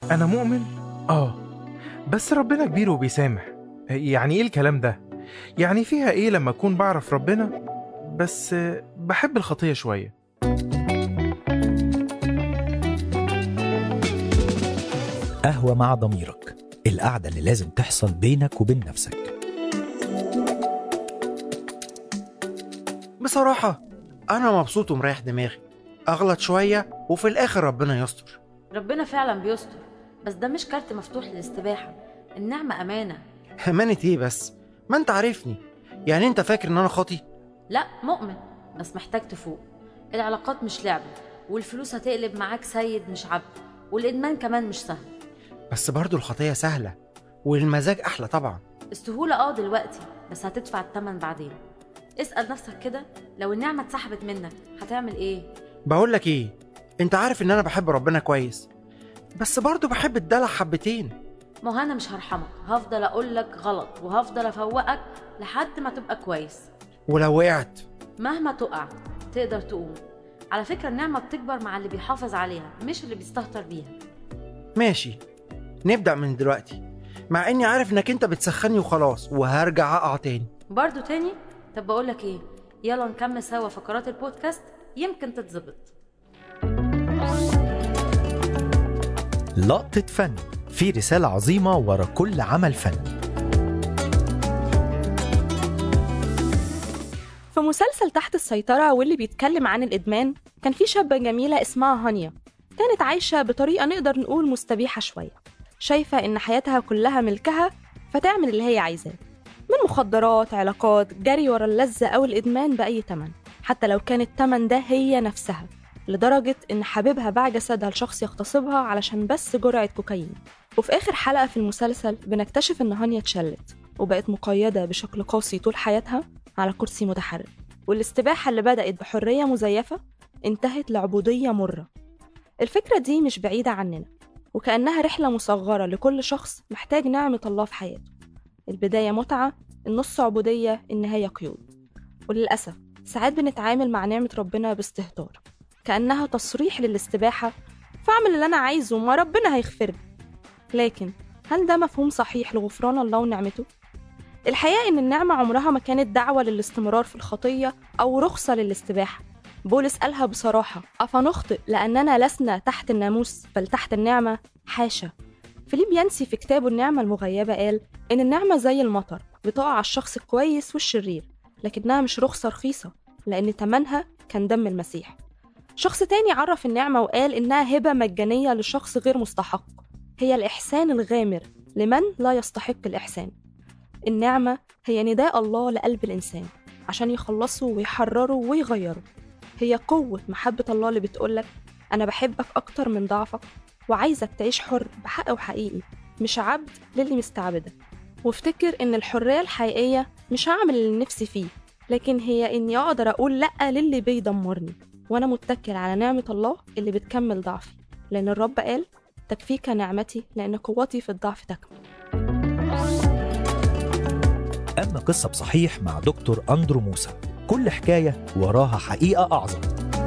أنا مؤمن؟ آه بس ربنا كبير وبيسامح يعني إيه الكلام ده؟ يعني فيها إيه لما أكون بعرف ربنا بس بحب الخطية شوية قهوة مع ضميرك القعدة اللي لازم تحصل بينك وبين نفسك بصراحة أنا مبسوط ومريح دماغي أغلط شوية وفي الآخر ربنا يستر ربنا فعلا بيستر بس ده مش كارت مفتوح للاستباحة النعمة أمانة أمانة إيه بس؟ ما أنت عارفني يعني أنت فاكر إن أنا خاطي؟ لا مؤمن بس محتاج تفوق العلاقات مش لعبة والفلوس هتقلب معاك سيد مش عبد والإدمان كمان مش سهل بس برضو الخطية سهلة والمزاج أحلى طبعا السهولة اه دلوقتي بس هتدفع التمن بعدين اسأل نفسك كده لو النعمة اتسحبت منك هتعمل ايه؟ بقول لك إيه أنت عارف إن أنا بحب ربنا كويس بس برضو بحب الدلع حبتين ما هو انا مش هرحمك هفضل اقول لك غلط وهفضل افوقك لحد ما تبقى كويس ولو وقعت مهما تقع تقدر تقوم على فكرة النعمة بتكبر مع اللي بيحافظ عليها مش اللي بيستهتر بيها ماشي نبدأ من دلوقتي مع إني عارف إنك أنت بتسخني وخلاص وهرجع أقع تاني برضو تاني طب بقولك ايه يلا نكمل سوا فقرات البودكاست يمكن تتظبط لقطة فن في رسالة عظيمة ورا كل عمل فني في مسلسل تحت السيطرة واللي بيتكلم عن الإدمان كان في شابة جميلة اسمها هانيا كانت عايشة بطريقة نقدر نقول مستبيحة شوية شايفة إن حياتها كلها ملكها فتعمل اللي هي عايزاه من مخدرات علاقات جري ورا اللذة أو الإدمان بأي تمن حتى لو كان التمن ده هي نفسها لدرجة إن حبيبها باع جسدها لشخص يغتصبها علشان بس جرعة كوكايين وفي آخر حلقة في المسلسل بنكتشف إن هانيا اتشلت وبقت مقيدة بشكل قاسي طول حياتها على كرسي متحرك والاستباحة اللي بدأت بحرية مزيفة انتهت لعبودية مرة الفكرة دي مش بعيدة عننا وكأنها رحلة مصغرة لكل شخص محتاج نعمة الله في حياته البداية متعة النص عبودية النهاية قيود وللأسف ساعات بنتعامل مع نعمة ربنا باستهتار كأنها تصريح للاستباحة فاعمل اللي أنا عايزه وما ربنا هيغفر لي لكن هل ده مفهوم صحيح لغفران الله ونعمته؟ الحقيقة إن النعمة عمرها ما كانت دعوة للاستمرار في الخطية أو رخصة للاستباحة بولس قالها بصراحة أفنخطئ لأننا لسنا تحت الناموس بل تحت النعمة حاشا فيليب ينسي في كتابه النعمة المغيبة قال إن النعمة زي المطر بتقع على الشخص الكويس والشرير لكنها مش رخصة رخيصة لأن تمنها كان دم المسيح شخص تاني عرف النعمة وقال إنها هبة مجانية لشخص غير مستحق هي الإحسان الغامر لمن لا يستحق الإحسان النعمة هي نداء الله لقلب الإنسان عشان يخلصه ويحرره ويغيره هي قوة محبة الله اللي بتقولك أنا بحبك أكتر من ضعفك وعايزك تعيش حر بحق وحقيقي مش عبد للي مستعبدك وافتكر إن الحرية الحقيقية مش هعمل اللي نفسي فيه لكن هي إني أقدر أقول لأ للي بيدمرني وأنا متكل على نعمة الله اللي بتكمل ضعفي لأن الرب قال تكفيك نعمتي لأن قوتي في الضعف تكمل أما قصة بصحيح مع دكتور أندرو موسى كل حكاية وراها حقيقة أعظم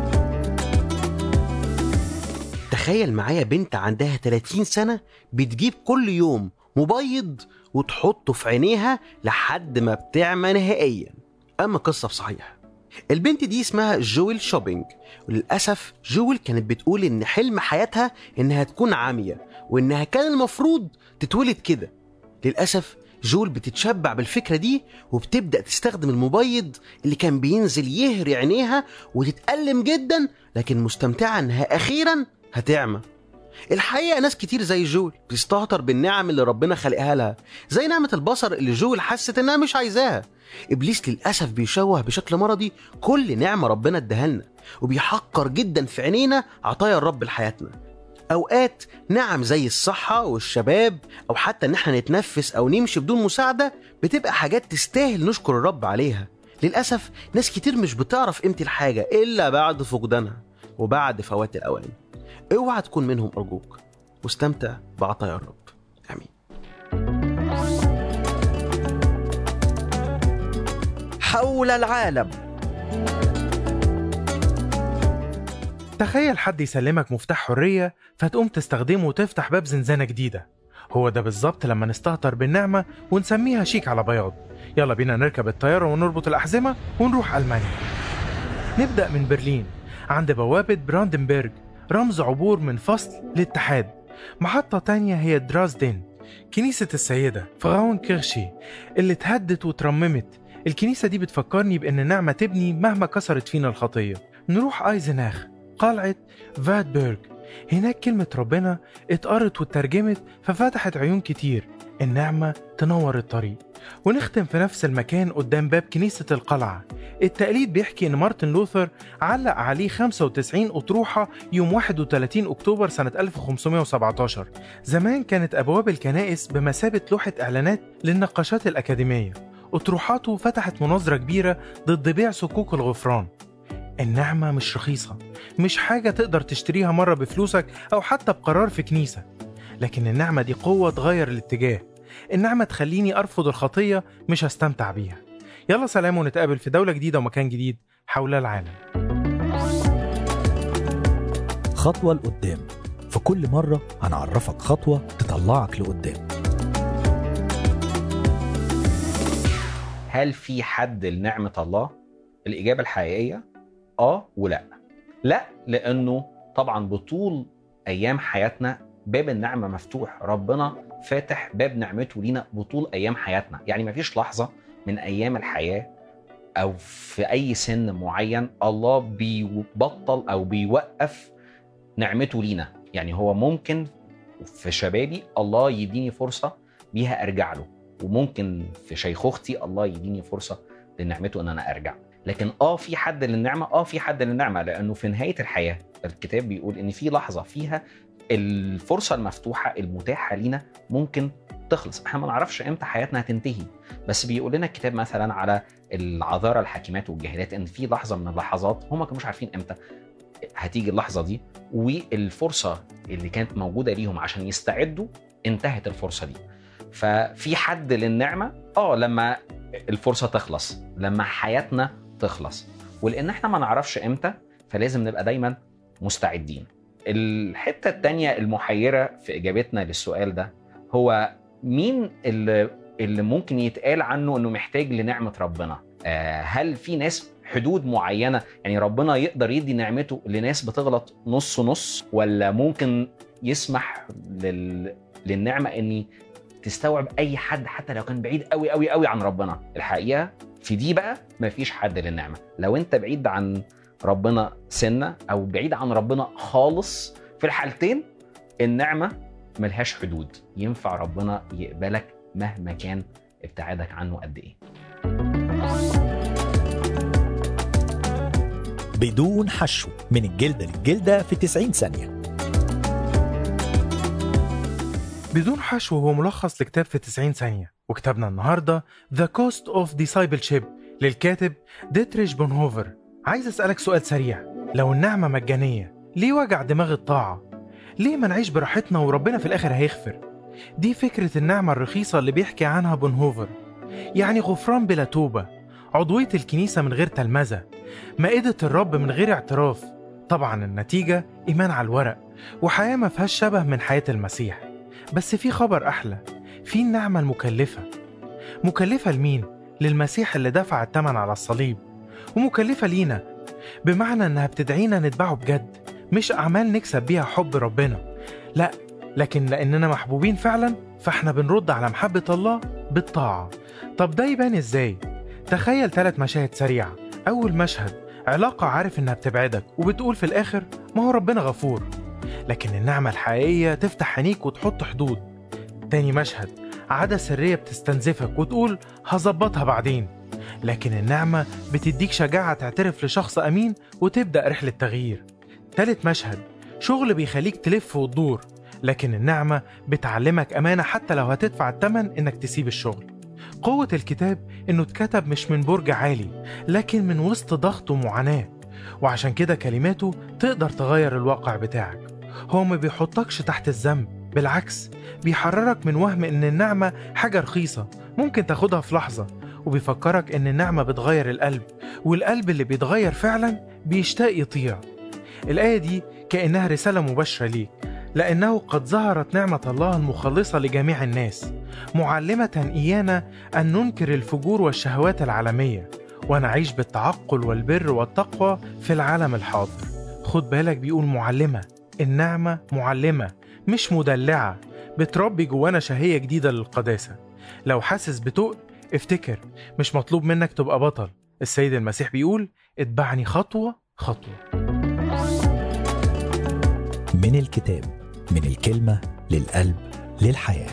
تخيل معايا بنت عندها 30 سنة بتجيب كل يوم مبيض وتحطه في عينيها لحد ما بتعمى نهائيا أما قصة بصحيح البنت دي اسمها جويل شوبينج وللأسف جويل كانت بتقول إن حلم حياتها إنها تكون عامية وإنها كان المفروض تتولد كده للأسف جول بتتشبع بالفكرة دي وبتبدأ تستخدم المبيض اللي كان بينزل يهري عينيها وتتألم جدا لكن مستمتعة إنها أخيرا هتعمى الحقيقة ناس كتير زي جول بتستهتر بالنعم اللي ربنا خلقها لها زي نعمة البصر اللي جول حست إنها مش عايزاها إبليس للأسف بيشوه بشكل مرضي كل نعمة ربنا اداها لنا وبيحقر جدا في عينينا عطايا الرب لحياتنا اوقات نعم زي الصحة والشباب او حتى ان احنا نتنفس او نمشي بدون مساعدة بتبقى حاجات تستاهل نشكر الرب عليها للأسف ناس كتير مش بتعرف قيمة الحاجة إلا بعد فقدانها وبعد فوات الأوان اوعى تكون منهم أرجوك واستمتع بعطايا الرب آمين حول العالم تخيل حد يسلمك مفتاح حرية فتقوم تستخدمه وتفتح باب زنزانة جديدة هو ده بالظبط لما نستهتر بالنعمة ونسميها شيك على بياض يلا بينا نركب الطيارة ونربط الأحزمة ونروح ألمانيا نبدأ من برلين عند بوابة براندنبرج رمز عبور من فصل لاتحاد محطة تانية هي درازدن كنيسة السيدة فراون كيرشي اللي اتهدت وترممت الكنيسة دي بتفكرني بأن النعمة تبني مهما كسرت فينا الخطية نروح أيزناخ قلعة فاتبرج هناك كلمة ربنا اتقرت واترجمت ففتحت عيون كتير النعمة تنور الطريق ونختم في نفس المكان قدام باب كنيسة القلعة التقليد بيحكي إن مارتن لوثر علق عليه 95 أطروحة يوم 31 أكتوبر سنة 1517 زمان كانت أبواب الكنائس بمثابة لوحة إعلانات للنقاشات الأكاديمية أطروحاته فتحت مناظرة كبيرة ضد بيع صكوك الغفران النعمة مش رخيصة مش حاجة تقدر تشتريها مرة بفلوسك أو حتى بقرار في كنيسة لكن النعمة دي قوة تغير الاتجاه النعمة تخليني أرفض الخطية مش هستمتع بيها يلا سلام ونتقابل في دولة جديدة ومكان جديد حول العالم خطوة لقدام في كل مرة هنعرفك خطوة تطلعك لقدام هل في حد لنعمة الله؟ الإجابة الحقيقية آه ولا لا لأنه طبعا بطول أيام حياتنا باب النعمة مفتوح ربنا فاتح باب نعمته لينا بطول أيام حياتنا يعني مفيش لحظة من أيام الحياة أو في أي سن معين الله بيبطل أو بيوقف نعمته لينا يعني هو ممكن في شبابي الله يديني فرصة بيها أرجع له وممكن في شيخوختي الله يديني فرصة لنعمته ان انا ارجع لكن اه في حد للنعمه اه في حد للنعمه لانه في نهايه الحياه الكتاب بيقول ان في لحظه فيها الفرصه المفتوحه المتاحه لينا ممكن تخلص احنا ما نعرفش امتى حياتنا هتنتهي بس بيقول لنا الكتاب مثلا على العذارى الحاكمات والجاهلات ان في لحظه من اللحظات هم ما كانوش عارفين امتى هتيجي اللحظه دي والفرصه اللي كانت موجوده ليهم عشان يستعدوا انتهت الفرصه دي ففي حد للنعمه اه لما الفرصه تخلص لما حياتنا تخلص ولان احنا ما نعرفش امتى فلازم نبقى دايما مستعدين الحته التانية المحيره في اجابتنا للسؤال ده هو مين اللي اللي ممكن يتقال عنه انه محتاج لنعمه ربنا آه، هل في ناس حدود معينه يعني ربنا يقدر يدي نعمته لناس بتغلط نص نص ولا ممكن يسمح لل... للنعمه ان تستوعب اي حد حتى لو كان بعيد قوي قوي قوي عن ربنا الحقيقه في دي بقى مفيش حد للنعمه لو انت بعيد عن ربنا سنه او بعيد عن ربنا خالص في الحالتين النعمه ملهاش حدود ينفع ربنا يقبلك مهما كان ابتعادك عنه قد ايه بدون حشو من الجلدة للجلدة في 90 ثانية بدون حشو هو ملخص لكتاب في 90 ثانية وكتابنا النهاردة The Cost of Discipleship للكاتب ديتريش بونهوفر عايز أسألك سؤال سريع لو النعمة مجانية ليه وجع دماغ الطاعة؟ ليه ما نعيش براحتنا وربنا في الآخر هيغفر؟ دي فكرة النعمة الرخيصة اللي بيحكي عنها بونهوفر يعني غفران بلا توبة عضوية الكنيسة من غير تلمذة مائدة الرب من غير اعتراف طبعا النتيجة إيمان على الورق وحياة ما فيهاش شبه من حياة المسيح بس في خبر أحلى في النعمة المكلفة مكلفة لمين؟ للمسيح اللي دفع الثمن على الصليب ومكلفة لينا بمعنى إنها بتدعينا نتبعه بجد مش أعمال نكسب بيها حب ربنا لا لكن لأننا محبوبين فعلا فإحنا بنرد على محبة الله بالطاعة طب ده يبان إزاي؟ تخيل ثلاث مشاهد سريعة أول مشهد علاقة عارف إنها بتبعدك وبتقول في الآخر ما هو ربنا غفور لكن النعمة الحقيقية تفتح عينيك وتحط حدود تاني مشهد عادة سرية بتستنزفك وتقول هظبطها بعدين لكن النعمة بتديك شجاعة تعترف لشخص أمين وتبدأ رحلة تغيير تالت مشهد شغل بيخليك تلف وتدور لكن النعمة بتعلمك أمانة حتى لو هتدفع الثمن إنك تسيب الشغل قوة الكتاب إنه اتكتب مش من برج عالي لكن من وسط ضغط ومعاناة وعشان كده كلماته تقدر تغير الواقع بتاعك هو ما بيحطكش تحت الذنب بالعكس بيحررك من وهم إن النعمة حاجة رخيصة ممكن تاخدها في لحظة وبيفكرك إن النعمة بتغير القلب والقلب اللي بيتغير فعلا بيشتاق يطيع الآية دي كأنها رسالة مباشرة ليك لأنه قد ظهرت نعمة الله المخلصة لجميع الناس معلمة إيانا أن ننكر الفجور والشهوات العالمية ونعيش بالتعقل والبر والتقوى في العالم الحاضر خد بالك بيقول معلمة النعمة معلمة مش مدلعة بتربي جوانا شهية جديدة للقداسة لو حاسس بتقل افتكر مش مطلوب منك تبقى بطل السيد المسيح بيقول اتبعني خطوة خطوة من الكتاب من الكلمة للقلب للحياة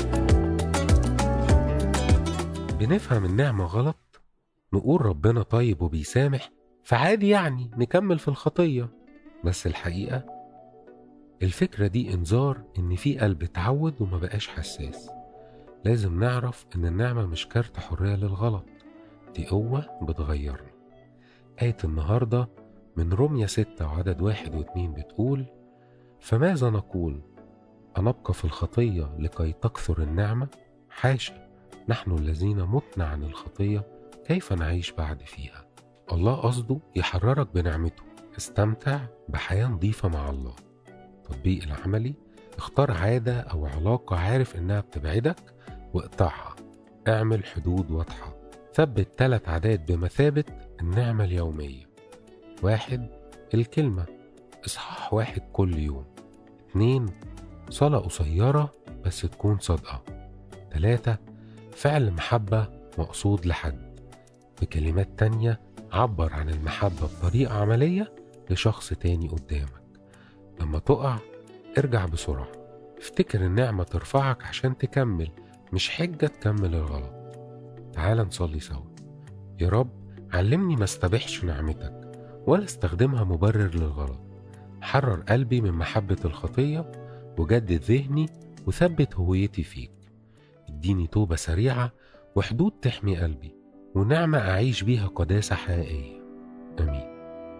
بنفهم النعمة غلط نقول ربنا طيب وبيسامح فعادي يعني نكمل في الخطية بس الحقيقة الفكرة دي انذار إن في قلب اتعود وما بقاش حساس لازم نعرف إن النعمة مش كارت حرية للغلط دي قوة بتغيرنا آية النهاردة من رمية ستة وعدد واحد واتنين بتقول فماذا نقول أنبقى في الخطية لكي تكثر النعمة حاشا نحن الذين متنا عن الخطية كيف نعيش بعد فيها الله قصده يحررك بنعمته استمتع بحياة نظيفة مع الله التطبيق العملي اختار عادة أو علاقة عارف إنها بتبعدك واقطعها اعمل حدود واضحة ثبت ثلاث عادات بمثابة النعمة اليومية واحد الكلمة إصحاح واحد كل يوم اتنين صلاة قصيرة بس تكون صادقة تلاتة فعل محبة مقصود لحد بكلمات تانية عبر عن المحبة بطريقة عملية لشخص تاني قدامك لما تقع ارجع بسرعة افتكر النعمة ترفعك عشان تكمل مش حجة تكمل الغلط تعال نصلي سوا يا رب علمني ما استبحش نعمتك ولا استخدمها مبرر للغلط حرر قلبي من محبة الخطية وجدد ذهني وثبت هويتي فيك اديني توبة سريعة وحدود تحمي قلبي ونعمة أعيش بيها قداسة حقيقية آمين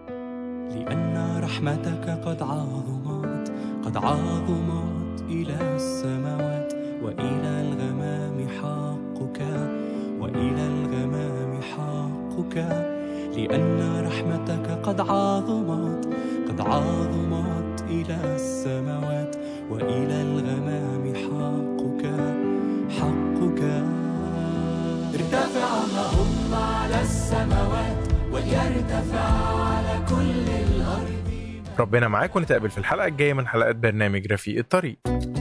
لأن رحمتك قد عظمت قد عظمت إلى السماوات وإلى الغمام حقك وإلى الغمام حقك لأن رحمتك قد عظمت قد عظمت إلى السماوات وإلى الغمام حقك حقك ارتفع اللهم على السماوات وليرتفع على كل الأرض ربنا معاك ونتقابل في الحلقة الجاية من حلقات برنامج رفيق الطريق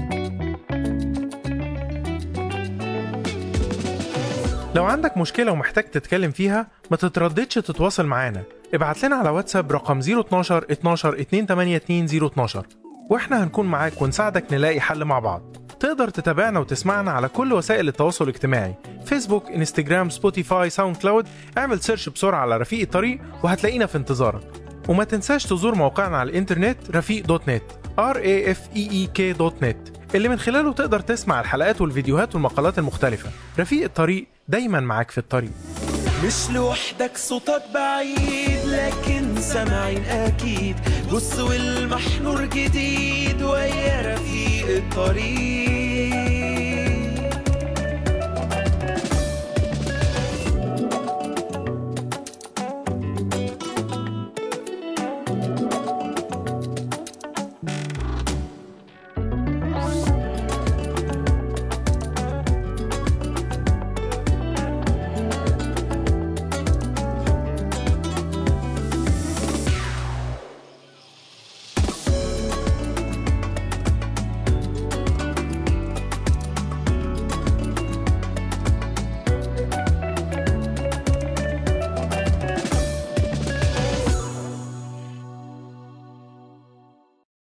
لو عندك مشكلة ومحتاج تتكلم فيها ما تترددش تتواصل معانا ابعت لنا على واتساب رقم 012 12 282 012 واحنا هنكون معاك ونساعدك نلاقي حل مع بعض تقدر تتابعنا وتسمعنا على كل وسائل التواصل الاجتماعي فيسبوك انستجرام سبوتيفاي ساوند كلاود اعمل سيرش بسرعة على رفيق الطريق وهتلاقينا في انتظارك وما تنساش تزور موقعنا على الانترنت رفيق دوت نت r a f e e k دوت نت اللي من خلاله تقدر تسمع الحلقات والفيديوهات والمقالات المختلفة رفيق الطريق دايما معاك في الطريق مش لوحدك صوتك بعيد لكن سامعين اكيد بص والمحنور جديد ويا رفيق الطريق